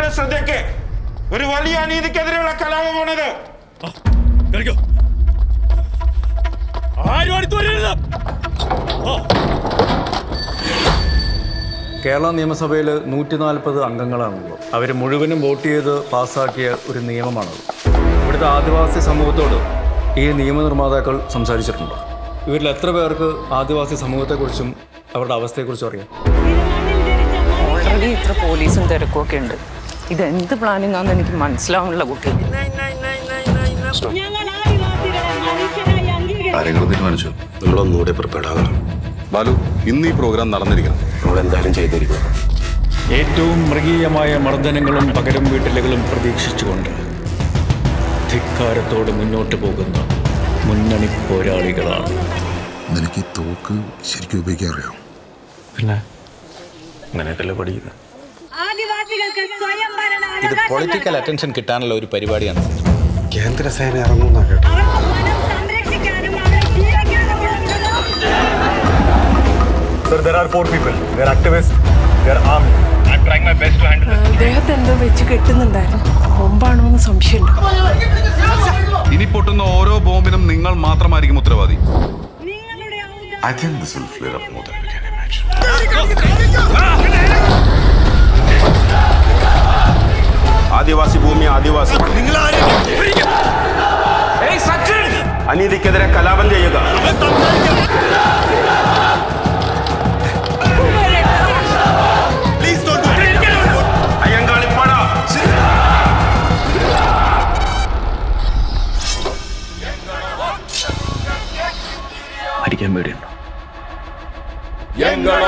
ജനങ്ങളുടെ ശ്രദ്ധയ്ക്ക് ഒരു വലിയ അനീതിക്കെതിരെയുള്ള കലാപമാണിത് ആരും അടുത്ത് വരരുത് കേരള നിയമസഭയിൽ നൂറ്റി നാൽപ്പത് അംഗങ്ങളാണുള്ളത് അവർ മുഴുവനും വോട്ട് ചെയ്ത് പാസ്സാക്കിയ ഒരു നിയമമാണത് ഇവിടുത്തെ ആദിവാസി സമൂഹത്തോട് ഈ നിയമനിർമ്മാതാക്കൾ സംസാരിച്ചിട്ടുണ്ട് ഇവരിൽ എത്ര പേർക്ക് ആദിവാസി സമൂഹത്തെക്കുറിച്ചും അവരുടെ അവസ്ഥയെക്കുറിച്ചും അറിയാം ഓൾറെഡി ഇത്ര പോലീസും തിരക്കും ഒക്കെ ഉണ്ട് ഇത് എന്ത് പ്ലാനിങ് ആണെന്ന് എനിക്ക് മനസ്സിലാവുന്നില്ല കുട്ടി കാര്യങ്ങൾ തീരുമാനിച്ചു നിങ്ങളൊന്നുകൂടെ പ്രിപ്പയർഡ് ആകണം ബാലു ഇന്ന് ഈ പ്രോഗ്രാം നടന്നിരിക്കണം നമ്മൾ എന്തായാലും ചെയ്തിരിക്കണം ഏറ്റവും മൃഗീയമായ മർദ്ദനങ്ങളും പകരം വീട്ടലുകളും പ്രതീക്ഷിച്ചുകൊണ്ട് ധിക്കാരത്തോട് മുന്നോട്ട് പോകുന്ന മുന്നണി പോരാളികളാണ് നിനക്ക് ഈ തോക്ക് ശരിക്കും ഉപയോഗിക്കാൻ അറിയാം പിന്നെ അങ്ങനെയൊക്കെയല്ലേ പഠിക്കുന്നത് ആദിവാസികൾക്ക് സ്വയം ഭരണ ഇത് പൊളിറ്റിക്കൽ അറ്റൻഷൻ കിട്ടാനുള്ള ഒരു പരിപാടിയാണ് കേന്ദ്ര സേന ഇറങ്ങുന്ന കേട്ടോ സംരക്ഷിക്കാനും അവരെ ജീവിക്കാനും Sir, there are four people. They're activists. They're armed. I'm trying my best to handle it. അദ്ദേഹത്തെ എന്തോ വെച്ച് കെട്ടുന്നുണ്ടായിരുന്നു ബോംബാണോ എന്ന് സംശയമുണ്ട് ഇനി പൊട്ടുന്ന ഓരോ ബോംബിനും നിങ്ങൾ മാത്രമായിരിക്കും ഉത്തരവാദി I think this will flare up more than we can imagine Adivasi ഭൂമി ആദിവാസി അനീതിക്കെതിരെ കലാപം ചെയ്യുക അയ്യങ്കാളിപ്പാട മരിക്കാൻ പേടിയുണ്ടോ എങ്കള